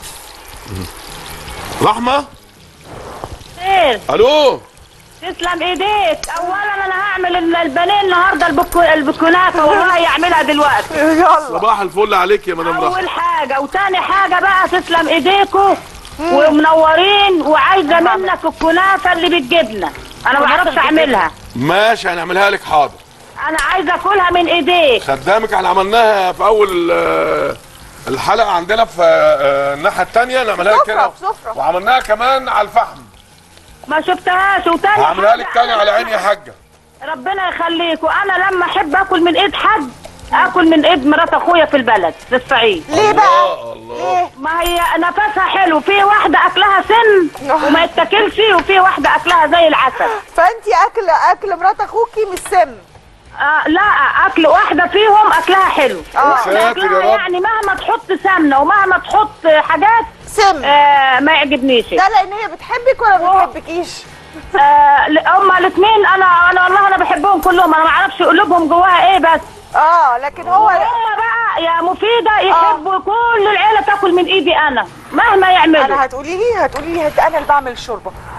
رحمه خير الو تسلم ايديك اولا انا هعمل ال- البانيه النهارده البكو البكونافه والله يعملها دلوقتي يلا صباح الفل عليك يا مدام رحمه اول حاجه وتاني حاجه بقى تسلم ايديكوا ومنورين وعايزه أنا هعمل. منك الكنافه اللي بالجبنه انا ما اعرفش اعملها ماشي هنعملها لك حاضر انا عايزه اكلها من ايديك خدامك احنا عملناها في اول آه، الحلقه عندنا في آه، الناحيه الثانيه نعملها لك سفرة، هنا في سفرة. وعملناها كمان على الفحم ما شفتهاش وتاني هعملها لك حاجة تاني أنا على عيني يا حاجه ربنا يخليك وانا لما احب اكل من ايد حد اكل من ايد مرات اخويا في البلد في الصعيد ليه بقى الله الله ليه ما هي نفسها حلو في واحده اكلها سن وما يتاكلش وفي واحده اكلها زي العسل فانت اكل اكل مرات اخوكي مش سم آه لا اكل واحده فيهم اكلها حلو آه. واحدة ساتر اكلها يا رب. يعني مهما تحط سمنه ومهما تحط حاجات سم آه ما يعجبنيش ده لان هي بتحبك ولا ما بتحبكيش آه ل- هما الاثنين انا انا والله انا بحبهم كلهم انا ما اعرفش قلوبهم جواها ايه بس اه لكن هو هما بقى يا مفيده يحبوا كل العيله تاكل من ايدي انا مهما يعملوا انا هتقولي لي هتقولي لي هت... انا اللي بعمل الشوربه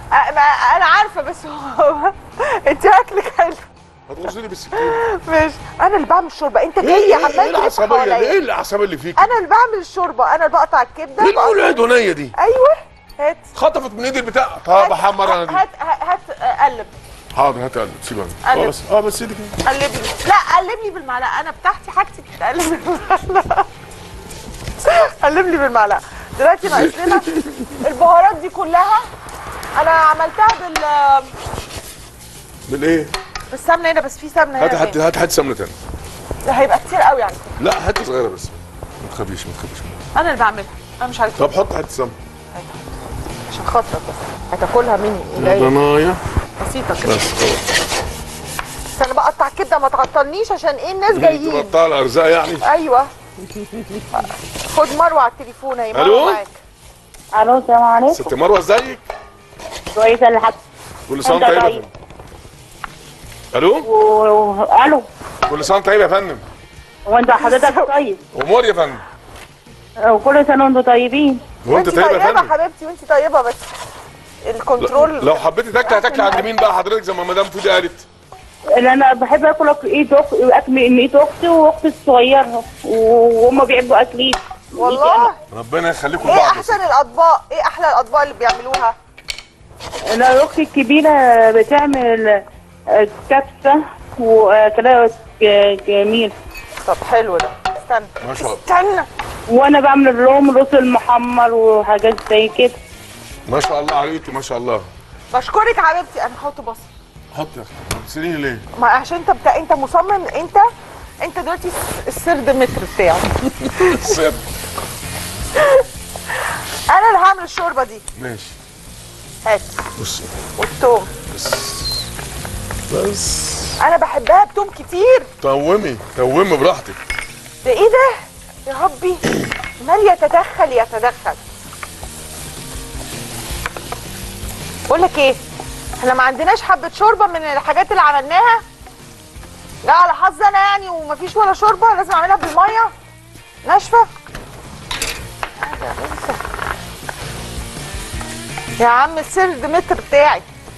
أ- ما انا عارفه بس هو انت اكلك حلو هتغزلي لي بالسكين ماشي انا اللي بعمل الشوربه انت ايه جاي ايه عمال ايه تلف العصبيه دي؟ حواليا ايه العصبيه اللي فيك؟ انا اللي بعمل الشوربه انا اللي بقطع الكبده ايه بقطع- الولادونيه دي؟ ايوه هات خطفت من ايدي البتاع طب هات- احمر انا دي هات هات هات قلب حاضر هات قلب سيبها قلب. اه بس اه بس ايدي كده قلب لي لا قلب لي بالمعلقه انا بتاعتي حاجتي تتقلب بالمعلقه قلب لي بالمعلقه دلوقتي ناقص لنا البهارات دي كلها انا عملتها بال بالايه؟ بالسمنه هنا بس في سمنه هنا هات هات تاني. هات هات سمنه تاني ده هيبقى كتير قوي يعني لا هات صغيره بس ما تخافيش ما تخافيش انا اللي بعملها انا مش عارفه طب حط حته سمنه عشان خاطرك بس هتاكلها مني يا قليل ضنايا بسيطه كده بس خلاص بس انا بقطع كبده ما تعطلنيش عشان ايه الناس انت جايين بتقطع الارزاق يعني ايوه خد مروه على التليفون اهي ألو؟ مروه معاك الو السلام عليكم ست مروه ازيك؟ كويسه لحد كل سنه أنت وانت طيبه يا طيب. فندم الو و... الو كل سنه وانت طيب يا فندم هو انت حضرتك طيب امور يا فندم وكل سنه وانتم طيبين وانت وانت طيب يا طيبه فندم حبيبتي وانت طيبه بس الكنترول لو حبيتي تاكلي هتاكلي عند مين بقى حضرتك زي ما مدام فودي قالت اللي انا بحب اكل أك- ايد اختي اكل من ايد اختي واختي الصغيره وهم بيحبوا اكلي والله ربنا يخليكم ايه لبعض احسن الاطباق ايه احلى الاطباق اللي بيعملوها انا اختي الكبيره بتعمل آه، كبسه وكده جميل طب حلو ده استنى ما شاء الله استنى وانا بعمل الروم رز المحمر وحاجات زي كده ما شاء الله عليكي ما شاء الله بشكرك حبيبتي انا هحط بصل حط يا اخي بتسيبيني ليه؟ ما عشان انت بتا... انت مصمم انت انت دلوقتي السرد متر بتاعي سيب انا اللي هعمل الشوربه دي ماشي هات بصي والثوم بس انا بحبها بتوم كتير تومي تومي براحتك ده ايه ده يا ربي مال يتدخل يتدخل بقول لك ايه احنا ما عندناش حبه شوربه من الحاجات اللي عملناها لا على حظ انا يعني ومفيش ولا شوربه لازم اعملها بالميه ناشفه يا عم السرد متر بتاعي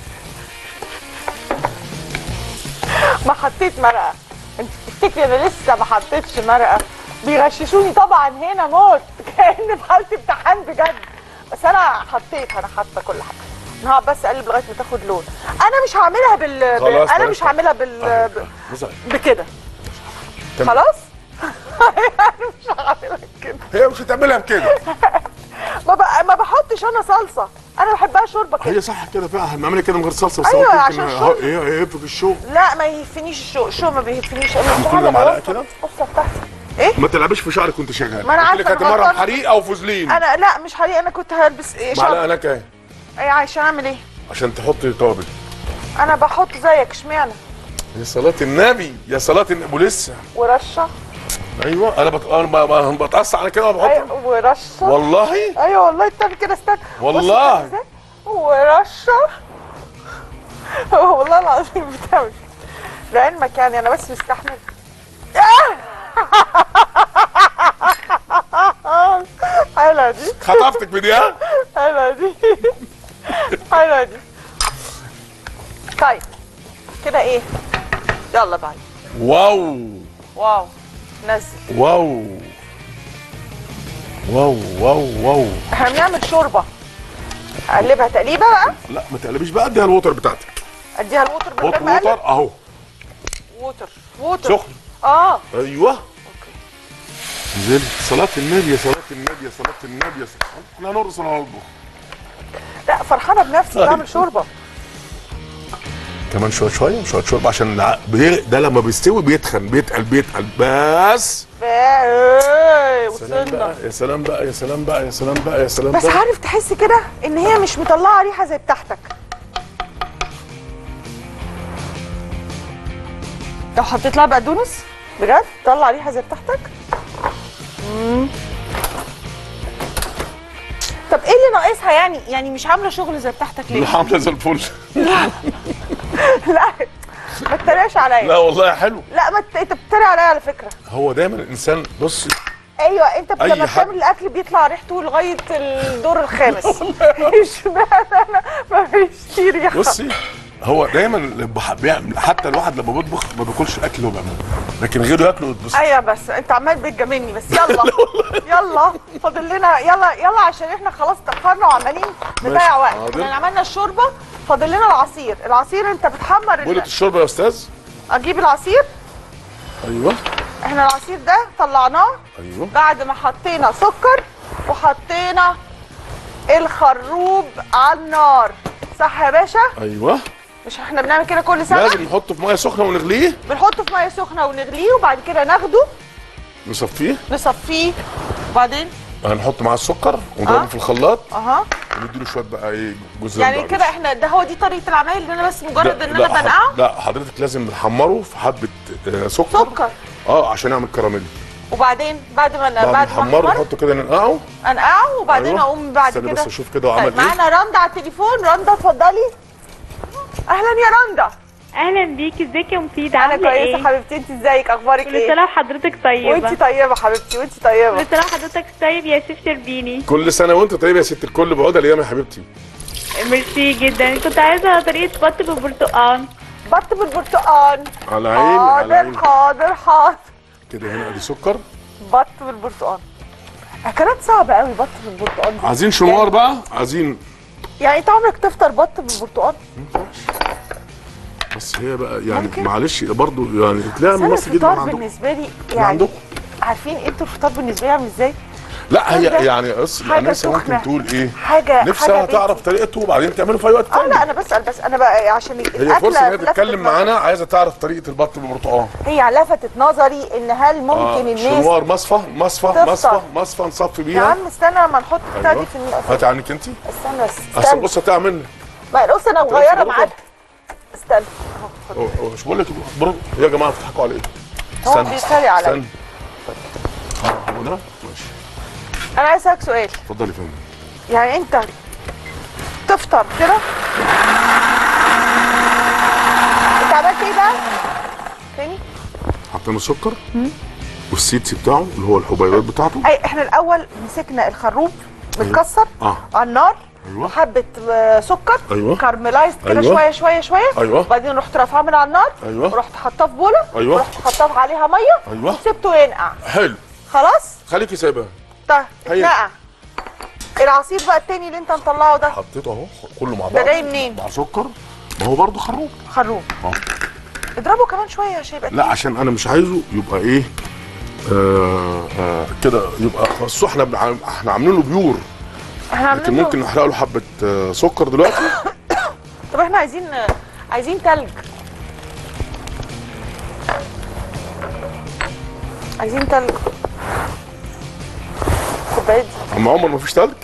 ما حطيت مرقه انت تفتكري انا لسه ما حطيتش مرقه بيغششوني طبعا هنا موت كان في حاله امتحان بجد بس انا حطيت انا حاطه كل حاجه انا هقعد بس اقلب لغايه ما تاخد لون انا مش هعملها بال, بال... خلاص انا بلاش مش هعملها بال... آه، ب- بص بكده تمام. خلاص انا مش هعملها كده هي مش هتعملها بكده ما, ب... ما بحطش انا صلصه انا بحبها شوربه كده هي صح كده فعلا هنعملها كده من غير صلصه بس أيوة، هو عشان يمكن الشوربة. هي هي يهفك الشوق لا ما يهفنيش الشو الشو ما بيهفنيش انا كل ده معلقة كده؟ قصه بتاعتي ايه ما تلعبش في شعرك وانت شغال ما أنا قلت لك عارفة، هات أنا مره غلطانة. حريق او فوزلين انا لا مش حقيقي انا كنت هلبس ايه معلقه شعر لك اهي ايه عشان اعمل ايه عشان تحطي توابل انا بحط زيك اشمعنى يا صلاة النبي يا صلاة النبي ولسه ورشه ايوه انا بت... انا ب- ب- بتقص على كده وبحط ايوه ورشه والله ايوه والله استنى كده استنى بص والله. بتعمل إزاي. ورشه والله العظيم بتعمل لعلمك يعني انا بس مستحمل حلوه دي خطفتك بدي ها حلوه دي حلوه دي طيب كده ايه يلا بقى واو واو نزل واو واو واو واو احنا بنعمل شوربه اقلبها تقليبه بقى لا ما تقلبيش بقى اديها الوتر بتاعتك اديها الوتر من حط غير ما اقلب ووتر اهو ووتر ووتر سخن اه ايوه نزلت صلاة النبي يا صلاة النبي يا صلاة النبي يا صلاة احنا هنرقص ولا هنطبخ لا فرحانه بنفسي طيب. بعمل شوربه كمان شويه شويه شويه شوربه عشان الع- بي... ده لما بيستوي بيتخن بيتقل بيتقل بس ايه سلام وصلنا بقى يا سلام بقى يا سلام بقى يا سلام بقى يا سلام بس بقى عارف تحس كده ان هي مش مطلعه ريحه زي بتاعتك لو حطيت لها بقدونس بجد طلع ريحه زي بتاعتك مم. طب ايه اللي ناقصها يعني يعني مش عامله شغل زي بتاعتك ليه عامله زي الفل لا ما تتريقش عليا لا والله حلو لا ما ت- انت بتتريق عليا على فكره هو دايما الانسان بص ايوه انت أي لما حد. بتعمل الاكل بيطلع ريحته لغايه الدور الخامس اشمعنى انا ما فيش ريحه بصي هو دايما اللي بح- بيعمل حتى الواحد لما بيطبخ ما بياكلش الاكل اللي هو بيعمله لكن غيره ياكله ويتبسط ايوه بس انت عمال بتجاملني بس يلا يلا فاضل لنا يلا يلا عشان احنا خلاص اتاخرنا وعمالين نضيع وقت حاضر. احنا عملنا الشوربه فاضل لنا العصير العصير انت بتحمر بولة ال- الشوربه يا استاذ اجيب العصير ايوه احنا العصير ده طلعناه ايوه بعد ما حطينا سكر وحطينا الخروب على النار صح يا باشا ايوه مش احنا بنعمل كده كل سنه لازم نحطه في ميه سخنه ونغليه بنحطه في ميه سخنه ونغليه وبعد كده ناخده نصفيه نصفيه وبعدين هنحط معاه السكر ونضربه آه. في الخلاط اها ونديله شويه بقى ايه جزر يعني كده احنا ده هو دي طريقه العمايل ان انا بس مجرد ان انا ح- بنقعه لا حضرتك لازم نحمره في حبه آه، سكر سكر اه عشان يعمل كراميل وبعدين بعد ما بعد ما بعد ما نحمره احمر نحطه كده ننقعه انقعه وبعدين أيوة. اقوم بعد استنى كده بس اشوف كده هو عمل طيب ايه معانا رندا على التليفون رندا اتفضلي اهلا يا رندا اهلا بيكي ازيك يا مفيدة انا عامله كويسه ايه حبيبتي انت ازيك اخبارك كل ايه سنه وحضرتك طيبه وانت طيبه حبيبتي وانت طيبه كل سنه وحضرتك طيب يا شيف شربيني كل سنه وانت طيب يا ست الكل بعود الايام يا حبيبتي ميرسي جدا كنت عايزه طريقه بط بالبرتقال بط بالبرتقال على عيني على حاضر عيني حاضر حاضر كده هنا ادي سكر بط بالبرتقال اكلات صعبه قوي بط بالبرتقال دي عايزين شنوار بقى عايزين يعني انت عمرك تفطر بط بالبرتقال بس هي بقى يعني ممكن. معلش برضو يعني تلاقي بس من انا مصر جدا من الفطار عندكم بالنسبه لي من يعني عندكم عارفين انتوا الفطار بالنسبه لي عامل ازاي لا هي ده يعني بص حاجة الناس سخنة. ممكن تقول ايه حاجه نفسها حاجة تعرف بيتي. طريقته وبعدين تعمله في اي وقت اه تاني لا انا بسال بس انا بقى عشان هي الاكله فرصه ان هي لفتت تتكلم نظري. معانا عايزه تعرف طريقه البط بالبرتقال هي لفتت نظري ان هل ممكن آه، الناس شنوار مصفى مصفى تفطر. مصفى مصفى نصفي يا بيها عم استنى لما نحط البتاع أيوة. دي في النص هاتي عنك انت استنى بس اصل استنى بص هتعمل منك ما القصه انا لسه مغيره برضه؟ معاك استنى اهو هو- هو مش بقول لك برضه يا جماعه بتضحكوا على ايه؟ هو بيتريق عليا. استنى اه هو ده ماشي انا عايز اسالك سؤال اتفضلي يا فندم يعني انت تفطر كده انت عملت ايه بقى؟ تاني حطينا السكر والسيتس بتاعه اللي هو الحبيبات بتاعته اي احنا الاول مسكنا الخروب متكسر اه على النار ايوه حبه آه، سكر أيوة. كارملايزد كده أيوة. شويه شويه شويه أيوة. وبعدين رحت رافعاه من على النار أيوة. ورحت حاطاه في بوله أيوة. ورحت حاطاه عليها ميه أيوة. وسبته ينقع حلو خلاص خليكي سايبها طيب هي- اتنقع العصير بقى التاني اللي انت مطلعه ده حطيته اهو كله مع بعض ده جاي منين؟ مع سكر ما هو برضه خروب خروب اه اضربه كمان شويه عشان يبقى لا عشان انا مش عايزه يبقى ايه آه آه كده يبقى بس احنا بنع- احنا عاملين له بيور احنا لكن عاملين ممكن نحرق له حبه آه سكر دلوقتي طب احنا عايزين عايزين تلج عايزين تلج كوبايه دي اما عمر ما فيش تلج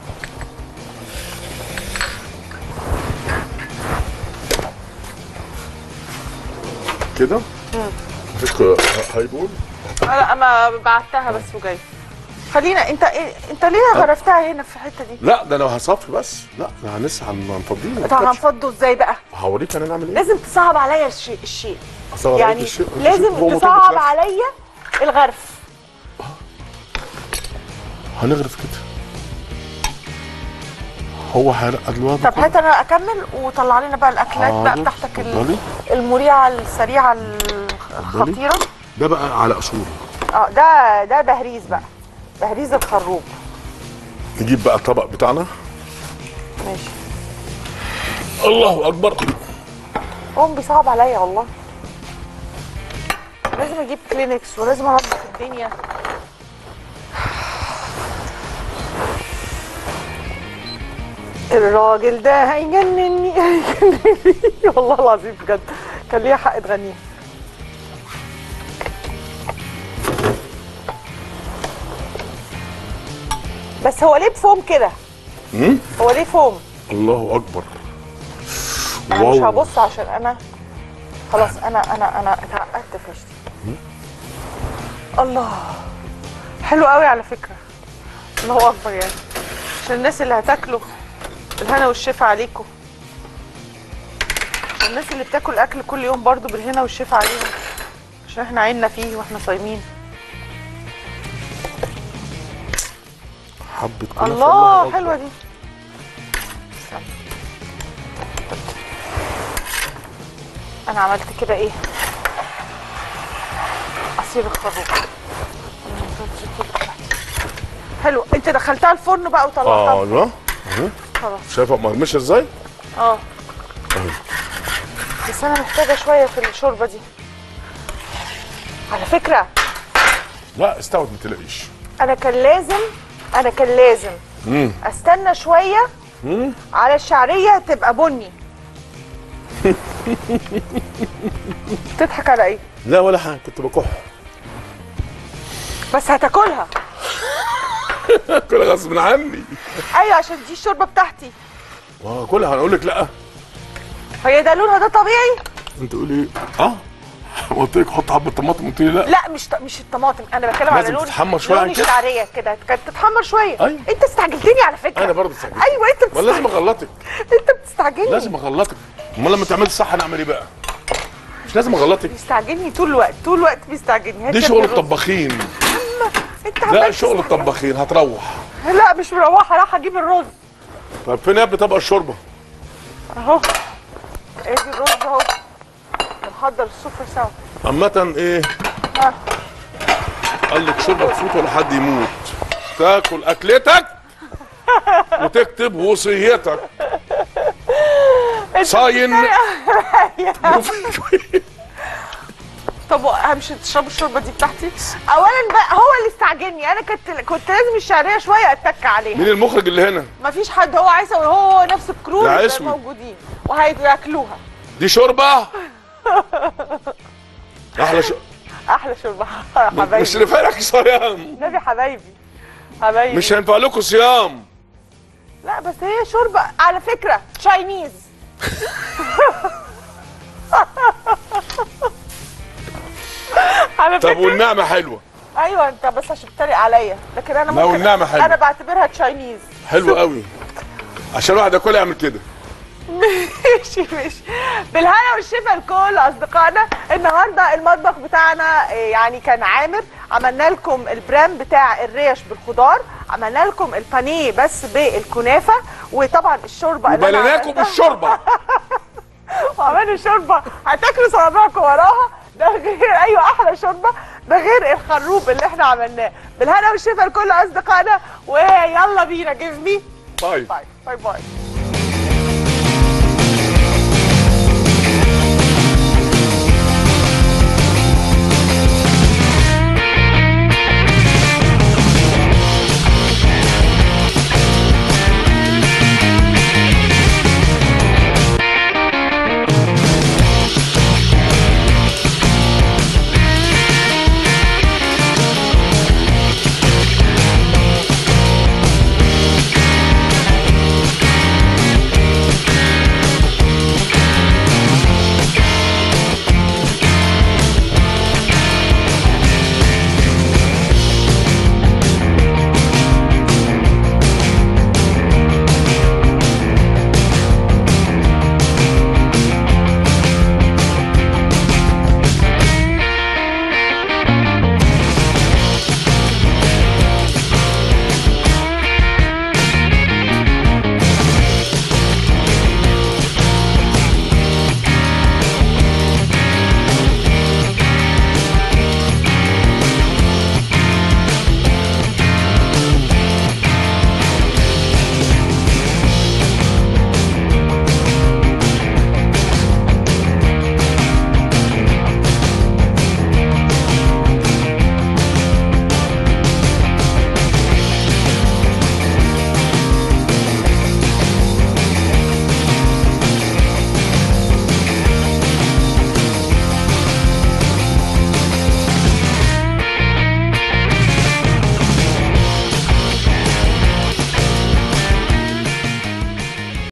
كده مفيش ك- هيبول انا انا بعتها بس وجاي خلينا انت ايه انت ليه غرفتها هنا في الحته دي لا ده انا هصفي بس لا ده هنس هنفضيه ما طب تتكلش. هنفضه ازاي بقى هوريك انا نعمل ايه لازم تصعب عليا الشيء الشيء أصل أنا يعني رأيت الشيء- هو لازم مطلوب تصعب بتلف. عليا الغرف هنغرف كده هو هيرقد لوحده طب هات انا اكمل وطلع لنا بقى الاكلات بقى حاضر، بتاعتك ال- اتفضلي. المريعه السريعه الخطيره ده بقى على اصول اه ده ده بهريز بقى بهريز الخروب نجيب بقى الطبق بتاعنا ماشي الله اكبر هو بيصعب عليا والله لازم اجيب كلينكس ولازم انظف الدنيا الراجل ده هيجنني هيجنني والله العظيم بجد كان ليها حق تغنيها بس هو ليه بفوم كده؟ مم؟ هو ليه فوم؟ الله اكبر انا مش واو. هبص عشان انا خلاص انا انا انا اتعقدت في وشي الله حلو قوي على فكره الله اكبر يعني عشان الناس اللي هتاكله الهنا والشفا عليكم والناس اللي بتاكل اكل كل يوم برضو بالهنا والشفا عليهم عشان احنا عيننا فيه واحنا صايمين حبه كنافه الله أكبر. حلوه دي استنى. انا عملت كده ايه عصير الخروب حلو انت دخلتها الفرن بقى اه وطلعتها ايوه خلاص شايفه مرمشه ازاي؟ اه بس انا محتاجه شويه في الشوربه دي على فكره لا استوت ما تلاقيش انا كان لازم انا كان لازم مم. استنى شويه على الشعريه تبقى بني تضحك على ايه لا ولا حاجه كنت بكح بس هتاكلها كل غصب عني ايوه عشان دي الشوربه بتاعتي واكلها هنقول لك لا هي ده لونها ده طبيعي انت تقولي ايه؟ اه قلت لك حط حبه طماطم قلت لي لا لا مش ط... مش الطماطم انا بتكلم على لازم لون تتحمر شوية لون عن كده. الشعريه كده كانت تتحمر شويه أيوة. انت استعجلتني على فكره انا برضه استعجلت. ايوه انت ولا لازم بتستعجل اغلطك انت بتستعجلني لازم اغلطك امال لما تعملي الصح هنعمل ايه بقى؟ مش لازم اغلطك بيستعجلني طول الوقت طول الوقت بيستعجلني هات دي يا شغل ابني الرز. الطباخين انت لا عمال شغل تستعجل. الطباخين هتروح لا مش مروحه راح اجيب الرز طب فين يا ابني طبق الشوربه؟ اهو ادي الرز اهو نحضر السفره سوا عامة ايه؟ ها. قال لك شوربه تفوت ولا حد يموت تاكل اكلتك وتكتب وصيتك صاين طب همشي تشربوا الشوربه دي بتاعتي اولا بقى هو اللي استعجلني انا كنت كنت لازم الشعريه شويه اتك عليها مين المخرج اللي هنا؟ مفيش حد هو عايز هو نفس الكرو لا اللي اسود. موجودين وهياكلوها دي شوربه احلى شو... احلى شوربه حبايبي مش نفع لك صيام نبي حبايبي حبايبي مش هينفع لكم صيام لا بس هي شوربه على فكره تشاينيز على طب فكره والنعمه حلوه ايوه انت بس عشان بتتريق عليا لكن انا لا، ممكن والنعمة حلوة. انا بعتبرها تشاينيز حلو قوي عشان الواحد ياكل يعمل كده ماشي ماشي بالهنا والشفا لكل اصدقائنا النهارده المطبخ بتاعنا آه، يعني كان عامر عملنا لكم البرام بتاع الريش بالخضار عملنا لكم البانيه بس بالكنافه وطبعا الشوربه اللي أنا وبليناكم عملتها. بالشوربه وعملنا شوربه هتاكلوا صوابعكم وراها ده غير ايوه احلى شوربه ده غير الخروب اللي احنا عملناه بالهنا والشفا لكل اصدقائنا ويلا بينا جيف مي طيب باي باي باي